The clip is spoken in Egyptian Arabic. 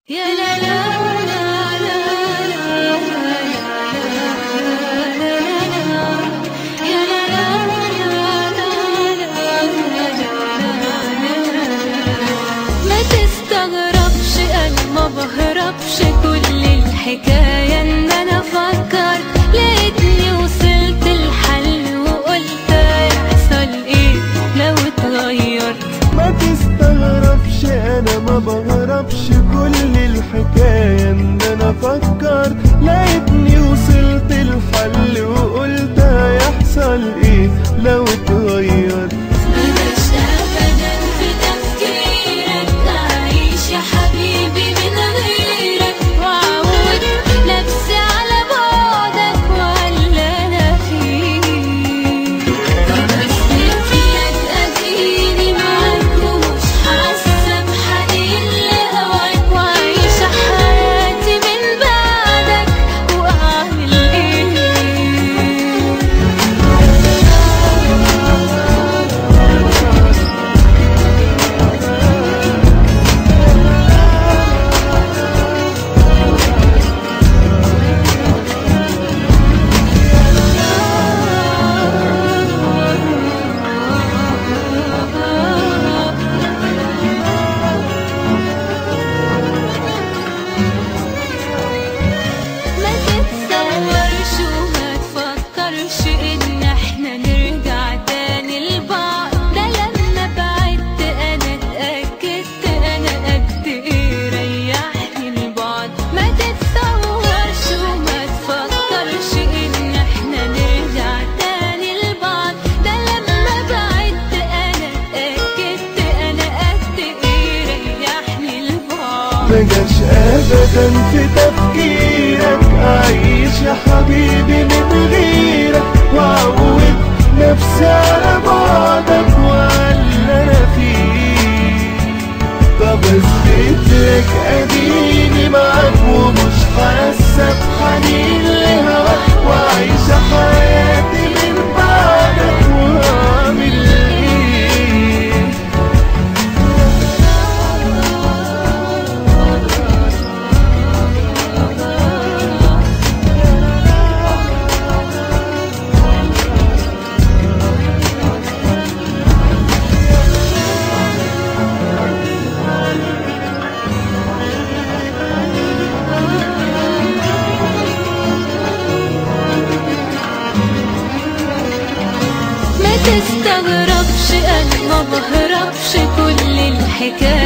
يا لا لا لا لا لا يا لا لا ما تستغربش انا ما بهربش كل الحكاية ان انا فكرت لقيتني وصلت الحل وقلت هيحصل ايه لو اتغيرت ما تستغربش انا ما بهربش كل الحكاية ان انا فكرت لقيتني وصلت الحل وقلت هيحصل ايه لو اتغيرت مبقاش ابدا في تفكيرك اعيش يا حبيبي من غيرك واعود نفسي على بعدك ولا انا فيك طب اثبت لك اديني معاك ومش حاسه بحنين لهواك وعايشه حياتي من بعدك واعمل ايه ما تتصورش وما تفكرش ان احنا نرجع تاني لبعض ده لما بعدت انا اتأكدت انا قد ايه ريحني البعد ما تتصورش وما تفكرش ان احنا نرجع تاني لبعض ده لما بعدت انا اتأكدت انا قد ايه ريحني البعد مجاش ابدا في تفكيرك اعيش يا حبيبي من غيرك واعود نفسي على بعدك ولا انا فيك طب اثبت لك اديني معاك ومش حاسه بحنين لهواك وعايش حياتي من بعدك واعمل ايه ما تستغربش انا ما بهربش كل الحكاية